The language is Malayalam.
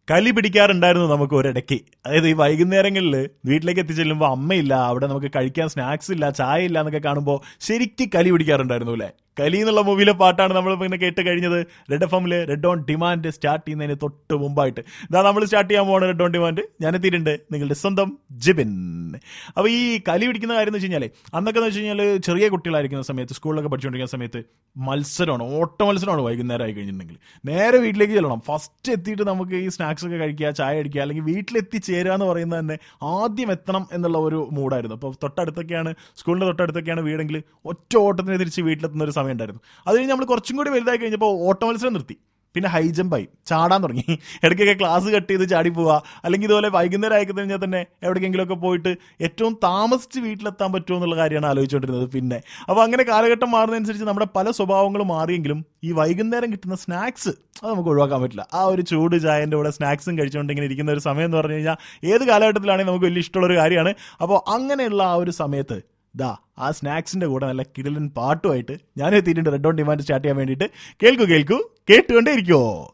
കലി പിടിക്കാറുണ്ടായിരുന്നു നമുക്ക് ഒരിടയ്ക്ക് അതായത് ഈ വൈകുന്നേരങ്ങളിൽ വീട്ടിലേക്ക് എത്തിച്ചെല്ലുമ്പോൾ അമ്മയില്ല അവിടെ നമുക്ക് കഴിക്കാൻ സ്നാക്സ് ഇല്ല ചായ ഇല്ല എന്നൊക്കെ കാണുമ്പോൾ ശരിക്കും കലി പിടിക്കാറുണ്ടായിരുന്നു അല്ലേ കലി എന്നുള്ള മൂവിയിലെ പാട്ടാണ് നമ്മൾ ഇങ്ങനെ കേട്ട് കഴിഞ്ഞത് റെഡ് എഫ് എമ്മില് റെഡ് ഓൺ ഡിമാൻഡ് സ്റ്റാർട്ട് ചെയ്യുന്നതിന് തൊട്ട് മുമ്പായിട്ട് ഇതാ നമ്മൾ സ്റ്റാർട്ട് ചെയ്യാൻ പോകുന്ന റെഡ് ഓൺ ഡിമാൻഡ് ഞാൻ എത്തിയിട്ടുണ്ട് നിങ്ങളുടെ സ്വന്തം ജിബിൻ അപ്പോൾ ഈ കലി പിടിക്കുന്ന കാര്യം എന്ന് വെച്ച് കഴിഞ്ഞാൽ അന്നൊക്കെ എന്ന് വെച്ച് കഴിഞ്ഞാൽ ചെറിയ കുട്ടികളായിരിക്കുന്ന സമയത്ത് സ്കൂളിലൊക്കെ പഠിച്ചുകൊണ്ടിരിക്കുന്ന സമയത്ത് മത്സരമാണ് ഓട്ട മത്സരമാണ് വൈകുന്നേരം ആയി കഴിഞ്ഞിട്ടുണ്ടെങ്കിൽ നേരെ വീട്ടിലേക്ക് ചെല്ലണം ഫസ്റ്റ് എത്തിയിട്ട് നമുക്ക് ഈ സ്നാക്സ് ഒക്കെ കഴിക്കുക ചായ അടിക്കുക അല്ലെങ്കിൽ വീട്ടിലെത്തിച്ചേരുക എന്ന് പറയുന്നത് തന്നെ ആദ്യം എത്തണം എന്നുള്ള ഒരു മൂഡായിരുന്നു അപ്പോൾ തൊട്ടടുത്തൊക്കെയാണ് സ്കൂളിൻ്റെ തൊട്ടടുത്തൊക്കെയാണ് വീടെങ്കിൽ ഒറ്റ ഓട്ടത്തിന് തിരിച്ച് വീട്ടിലെത്തുന്ന ഒരു സമയം ഉണ്ടായിരുന്നു അത് കഴിഞ്ഞ് നമ്മൾ കുറച്ചും കൂടി വലുതായി കഴിഞ്ഞപ്പോൾ ഓട്ട മത്സരം നിർത്തി പിന്നെ ഹൈ ജമ്പായി ചാടാൻ തുടങ്ങി ഇടയ്ക്കൊക്കെ ക്ലാസ് കട്ട് ചെയ്ത് ചാടി പോവുക അല്ലെങ്കിൽ ഇതുപോലെ വൈകുന്നേരം ആയി കഴിഞ്ഞാൽ തന്നെ എവിടേക്കെങ്കിലുമൊക്കെ പോയിട്ട് ഏറ്റവും താമസിച്ച് വീട്ടിലെത്താൻ പറ്റുമോ എന്നുള്ള കാര്യമാണ് ആലോചിച്ചുകൊണ്ടിരുന്നത് പിന്നെ അപ്പോൾ അങ്ങനെ കാലഘട്ടം മാറുന്നതനുസരിച്ച് നമ്മുടെ പല സ്വഭാവങ്ങളും മാറിയെങ്കിലും ഈ വൈകുന്നേരം കിട്ടുന്ന സ്നാക്സ് അത് നമുക്ക് ഒഴിവാക്കാൻ പറ്റില്ല ആ ഒരു ചൂട് ചായൻ്റെ കൂടെ സ്നാക്സും കഴിച്ചുകൊണ്ട് ഇങ്ങനെ ഇരിക്കുന്ന ഒരു സമയം എന്ന് പറഞ്ഞു കഴിഞ്ഞാൽ ഏത് കാലഘട്ടത്തിലാണെങ്കിൽ നമുക്ക് വലിയ ഇഷ്ടമുള്ള ഒരു കാര്യമാണ് അപ്പോൾ അങ്ങനെയുള്ള ആ ഒരു സമയത്ത് ദാ ആ സ്നാക്സിന്റെ കൂടെ നല്ല കിടലൻ പാട്ടുമായിട്ട് ഞാൻ എത്തിയിട്ടുണ്ട് റെഡ് ഓൺ ഡിമാൻഡ് സ്റ്റാർട്ട് ചെയ്യാൻ വേണ്ടിയിട്ട് കേൾക്കൂ കേൾക്കൂ കേട്ടുകൊണ്ടേ ഇരിക്കുമോ